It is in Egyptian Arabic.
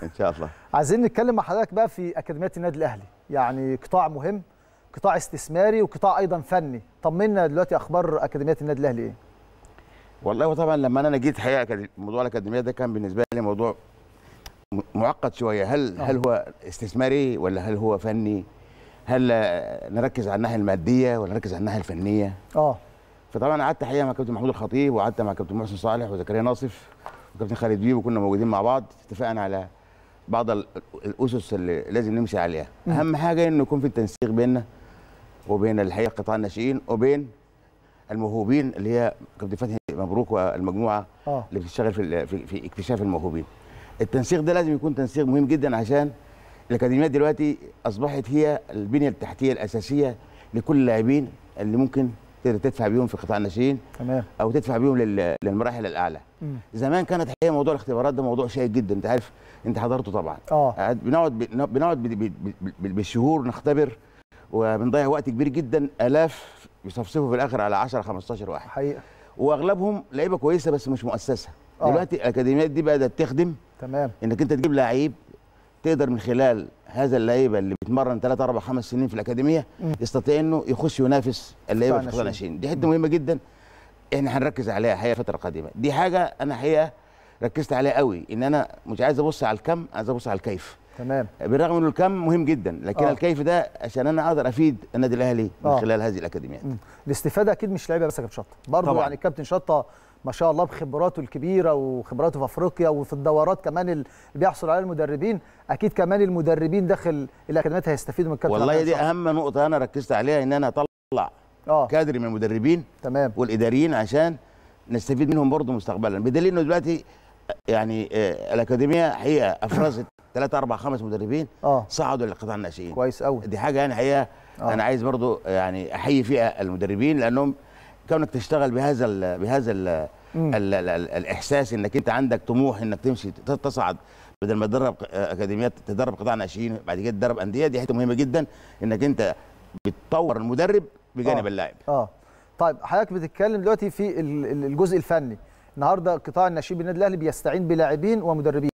ان شاء الله عايزين نتكلم مع حضرتك بقى في اكاديميات النادي الاهلي يعني قطاع مهم قطاع استثماري وقطاع ايضا فني طمنا دلوقتي اخبار اكاديميات النادي الاهلي ايه والله وطبعا لما انا جيت حقيقه كان موضوع الاكاديميه ده كان بالنسبه لي موضوع م- معقد شويه هل آه. هل هو استثماري ولا هل هو فني هل آه، نركز على الناحيه الماديه ولا نركز على الناحيه الفنيه اه فطبعا قعدت حقيقه مع كابتن محمود الخطيب وقعدت مع كابتن محسن صالح وزكريا ناصف وكابتن خالد بيب وكنا موجودين مع بعض اتفقنا على بعض ال- الاسس اللي لازم نمشي عليها مم. اهم حاجه انه يكون في تنسيق بيننا وبين الحقيقه قطاع الناشئين وبين الموهوبين اللي هي كابتن فتحي مبروك والمجموعه اه اللي بتشتغل في ال- في, في اكتشاف الموهوبين التنسيق ده لازم يكون تنسيق مهم جدا عشان الاكاديميات دلوقتي اصبحت هي البنيه التحتيه الاساسيه لكل اللاعبين اللي ممكن تقدر تدفع بيهم في قطاع الناشئين تمام او تدفع بيهم لل- للمراحل الاعلى مم. زمان كانت حقيقه موضوع الاختبارات ده موضوع شيق جدا انت عارف انت حضرته طبعا اه قاعد- بنقعد بنقعد ب- ب- ب- ب- بالشهور نختبر وبنضيع وقت كبير جدا الاف بيصفصفوا في الاخر على 10 15 واحد حقيقه واغلبهم لعيبه كويسه بس مش مؤسسه آه. دلوقتي الاكاديميات دي بدات تخدم تمام انك انت تجيب لعيب تقدر من خلال هذا اللعيبه اللي بيتمرن 3 4 5 سنين في الاكاديميه مم. يستطيع انه يخش ينافس اللعيبه قطاع في قطاع الناشئين. الناشئين دي حته مهمه جدا احنا هنركز عليها حقيقه الفتره القادمه دي حاجه انا حقيقه ركزت عليها قوي ان انا مش عايز ابص على الكم عايز ابص على الكيف تمام بالرغم انه الكم مهم جدا لكن آه. آه. الكيف ده عشان انا اقدر افيد النادي الاهلي من آه. خلال هذه الاكاديميات مم. الاستفاده اكيد مش لعيبه بس يا كابتن شطه برضه طبعاً. يعني الكابتن شطه ما شاء الله بخبراته الكبيره وخبراته في افريقيا وفي الدورات كمان اللي بيحصل عليها المدربين اكيد كمان المدربين داخل الاكاديميات هيستفيدوا من الكابتن والله عبد دي الشطة. اهم نقطه انا ركزت عليها ان انا اطلع اه كادر من المدربين تمام والاداريين عشان نستفيد منهم برضه مستقبلا بدليل انه دلوقتي يعني آه، الاكاديميه حقيقه افرزت ثلاثة أربع خمس مدربين اه صعدوا للقطاع الناشئين كويس قوي دي حاجه يعني حقيقه آه. انا عايز برضه يعني احيي فيها المدربين لانهم كونك تشتغل بهذا ال بهذا ال مم. ال ال ال الاحساس انك انت عندك طموح انك تمشي ت- تصعد بدل ما تدرب ق- اكاديميات تدرب قطاع ناشئين بعد كده تدرب انديه دي حته مهمه جدا انك انت بتطور المدرب بجانب آه. اللاعب اه طيب حضرتك بتتكلم دلوقتي في ال- ال- الجزء الفني النهارده قطاع الناشئين بالنادي الاهلي بيستعين بلاعبين ومدربين